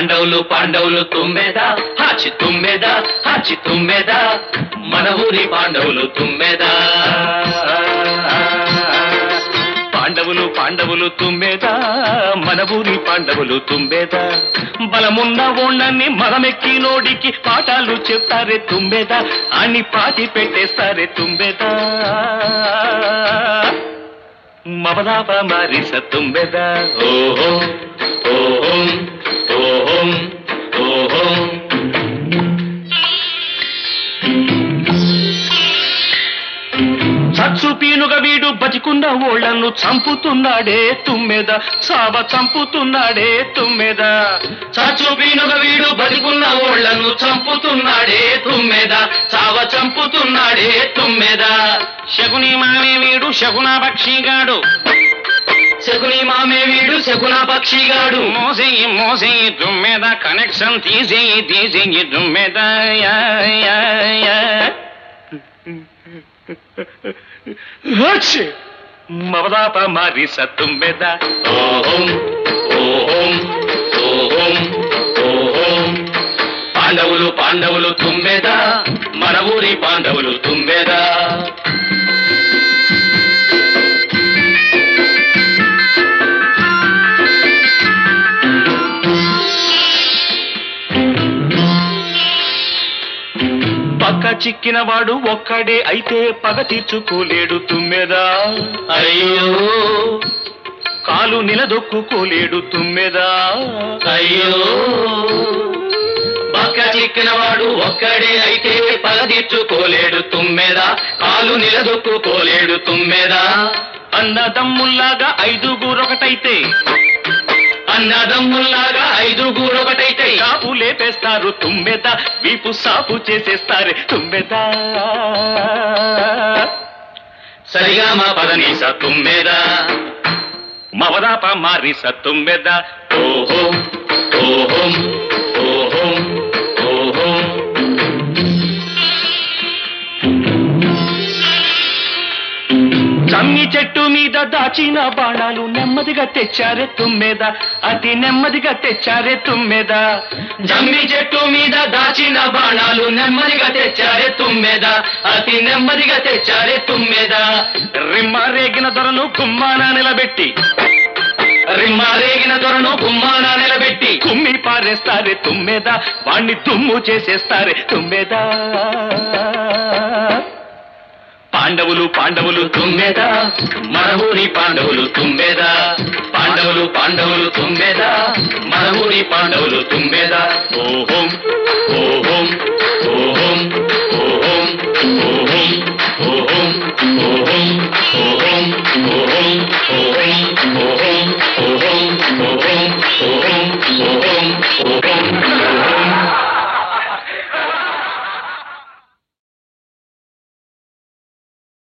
పాండవులు పాండవులు తుమ్మెద హాచి తుమ్మెద హాచి తుమ్మెద మన ఊరి పాండవులు తుమ్మెద పాండవులు పాండవులు తుమ్మెద మన ఊరి పాండవులు తుమ్మెద బలమున్న ఓణ్ణని మగమెక్కి నోడికి పాఠాలు చెప్తారే తుమ్మెద అని పాతి పెట్టేస్తారే తుమ్మెద మమదాప మారిస తుంబెద ఓహో ఓహోం ఓహోం ఓహోం చచ్చు పీనుగ వీడు బతికున్న ఓళ్లను చంపుతున్నాడే తుమ్మెద సావ చంపుతున్నాడే తుమ్మెద చచ్చు పీనుగ వీడు బతికున్న ఓళ్లను చంపుతున్నాడే తుమ్మెద చావ చంపుతున్నాడే తుమ్మెద శకుని మామే వీడు శకున పక్షిగాడు శకుని మామే వీడు శకున పక్షిగాడు మోసేయి మోసేయి దుమ్మెద కనెక్షన్ తీసేయి తీసేయి దుమ్మెద యా, యా, యా. హచ్చి! మమదాప మారి సత్తుంబెద ఓహోం ఓహోం ఓహోం ఓహోం పాండవులు పాండవులు తుమ్మెద మన ఊరి పాండవులు తుమ్మెద పక్క చిక్కిన వాడు ఒక్కడే అయితే పగ తీర్చుకోలేడు తుమ్మెదా అయ్యో కాలు నిలదొక్కుకోలేడు తుమ్మెదా అయ్యో పక్క చిక్కిన వాడు ఒక్కడే అయితే పగ తీర్చుకోలేడు తుమ్మెదా కాలు నిలదొక్కుకోలేడు తుమ్మెదా అన్నదమ్ముల్లాగా ఐదుగురొకటైతే అన్నదమ్ముల్లాగా ఐదుగురు ఒకటైతే కాపు లేపేస్తారు తుమ్మెద వీపు సాపు చేసేస్తారు తుమ్మెద సరిగా మా పదనీస తుమ్మెద మవదాప మారిస తుమ్మెద ఓహో ఓహోం ఓహోం ఓహోం జమ్మి చెట్టు మీద దాచిన బాణాలు నెమ్మదిగా తెచ్చారే తుమ్మెద అతి నెమ్మదిగా తెచ్చారే తుమ్మెద జమ్మి చెట్టు మీద దాచిన బాణాలు నెమ్మదిగా తెచ్చారే తుమ్మెద అతి నెమ్మదిగా తెచ్చారే తుమ్మెద రిమ్మ రేగిన దొరను గుమ్మాన నిలబెట్టి రిమ్మారేగిన దొరను గుమ్మాన నిలబెట్టి కుమ్మి పారేస్తారే తుమ్మెద వాణ్ణి దుమ్ము చేసేస్తారే తుమ్మెద పాండవులు పాండవులు తుమ్మెద మన ఊరి పాండవులు తుమ్మెద పాండవులు పాండవులు తుమ్మెద మన ఊరి పాండవులు తుమ్మెద ఓహోం ఓహోం